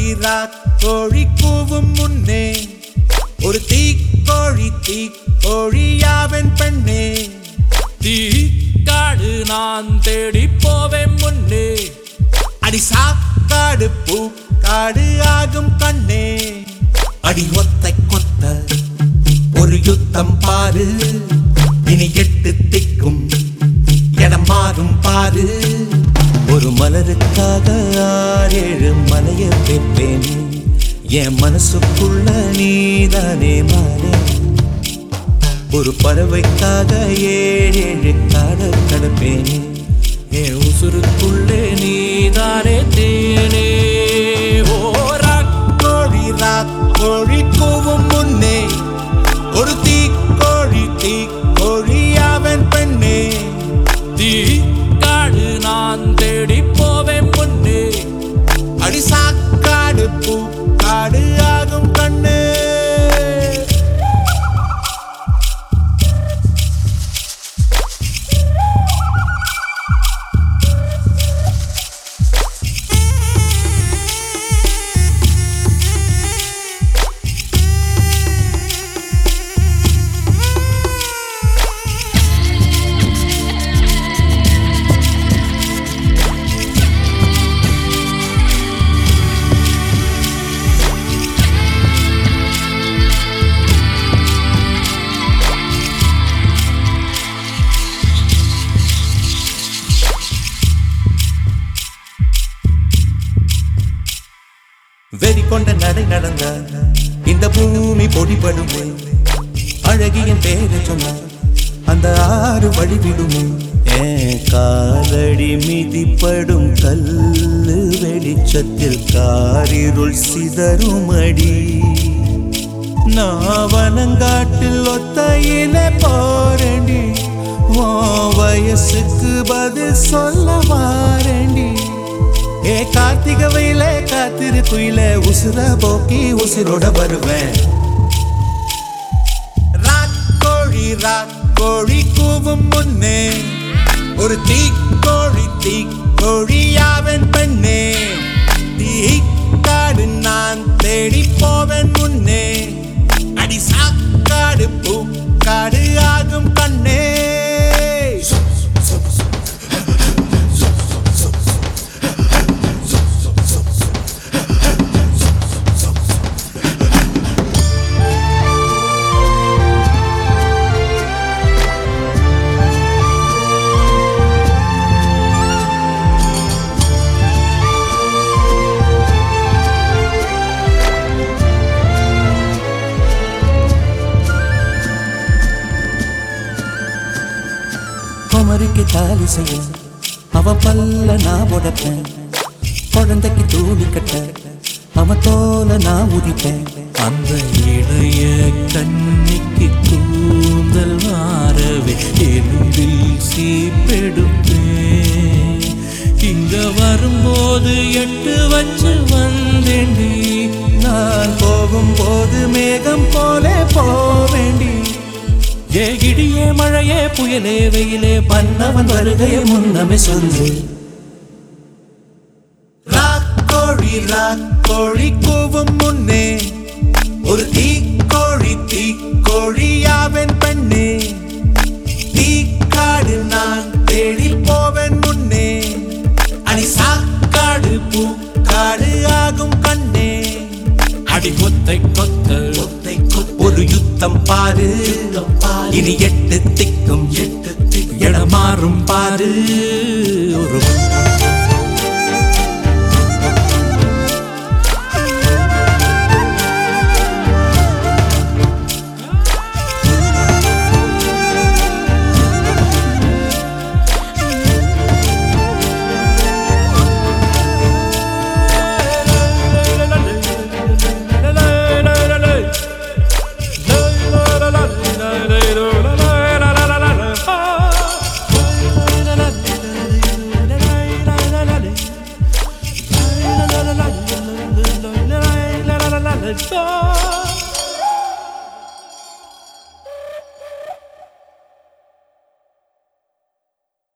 கோழி கூவும் முன்னே ஒரு தீக்கோழி தீக்கோழியாவன் பெண்ணே தீ காடு நான் தேடி போவேன் முன்னே அடி சாக்காடு பூக்காடு ஆகும் கண்ணே அடி ஒத்தை கொத்த ஒரு யுத்தம் பாரு இனி எட்டு திக்கும் இடம் மாறும் பாரு ஒரு மலருக்காக ஆறேழு மலைய வைப்பேன் என் மனசுக்குள்ள நீதானே மாறே ஒரு பறவைக்காக ஏழேழு காட கடப்பேன் என் உசுருக்குள்ளே நீதானே தேனே ஓ ராக் கோழி கோழி கூவும் முன்னே ஒரு தீக்கோழி தீக்கோழி அவன் பெண்ணே தீ காடு நான் தேடி போவேன் முன்னே அடி சாக்காடு பூக்காடு ஆகும் கண்ணே வெறி கொண்ட நடை நடந்த இந்த பூமி பொடிபடுமே அழகியின் பேரை சொன்ன அந்த ஆறு வழிவிடுமே ஏன் காலடி மிதிப்படும் கல்லு வெளிச்சத்தில் காரிருள் சிதறும் அடி நாவனங்காட்டில் ஒத்தையில போரண்டி ஓ வயசுக்கு பதில் சொல்ல மாறண்டி ஏ கார்த்திக வெயில காத்திரு குயில உசுர போக்கி உசிரோட வருவேன் ராக்கோழி ராக்கோழி கூவும் முன்னே ஒரு தீக்கோழி தீக்கோழியாவன் பெண்ணே தீக்காடு நான் தேடி போவேன் முன்னே அடி சாக்காடு பூக்காடு ஆகும் கண்ணே குமரிக்கு தாலி செய்ய அவ பல்ல நான் உடைப்பேன் குழந்தைக்கு தூளி கட்ட அவ தோல நான் உதிப்பேன் அந்த இளைய கண்ணிக்கு கூந்தல் மாறவே எலும்பில் சீப்பெடுப்பேன் இங்க வரும்போது எட்டு வச்சு வந்தேண்டி நான் போகும்போது மேகம் போலே போவேண்டி ஏ இடியே மழையே புயலே வெயிலே மன்னவன் வருகையை முன்னமே சொல்லு ராக்கோழி ராக்கோழி கூவும் முன்னே ஒரு தீக்கோழி தீக்கோழியாவன் பெண்ணே தீக்காடு நான் தேடி போவேன் முன்னே அடி சாக்காடு பூக்காடு ஆகும் கண்ணே அடி கொத்தை கொத்த கொத்தை கொத்த ஒரு யுத்தம் பாரு இனி எட்டு திக்கும் எட்டு திக்கும் இடமாறும் பாரு ஒரு